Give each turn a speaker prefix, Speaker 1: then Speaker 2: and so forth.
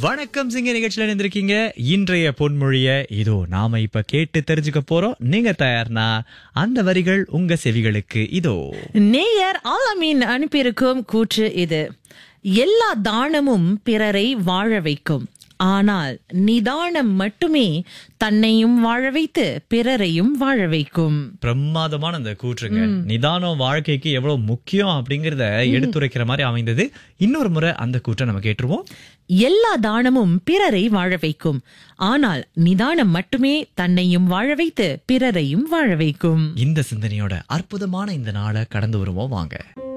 Speaker 1: வணக்கம் சிங்க நிகழ்ச்சியில இருந்திருக்கீங்க இன்றைய பொன்மொழிய இதோ நாம இப்ப கேட்டு தெரிஞ்சுக்க போறோம் நீங்க தயார்னா அந்த வரிகள் உங்க செவிகளுக்கு இதோ
Speaker 2: நேயர் ஆலமீன் அனுப்பியிருக்கும் கூற்று இது எல்லா தானமும் பிறரை வாழ வைக்கும் ஆனால் நிதானம் மட்டுமே தன்னையும் வாழ வைத்து பிறரையும் வாழ வைக்கும்
Speaker 1: பிரமாதமான அந்த கூற்றுங்க நிதானம் வாழ்க்கைக்கு எவ்வளவு முக்கியம் அப்படிங்கறத எடுத்துரைக்கிற மாதிரி அமைந்தது இன்னொரு முறை அந்த கூற்றை நம்ம கேட்டுருவோம்
Speaker 2: எல்லா தானமும் பிறரை வாழ வைக்கும் ஆனால் நிதானம் மட்டுமே தன்னையும் வாழ வைத்து பிறரையும் வாழ வைக்கும்
Speaker 1: இந்த சிந்தனையோட அற்புதமான இந்த நாளை கடந்து வருவோம் வாங்க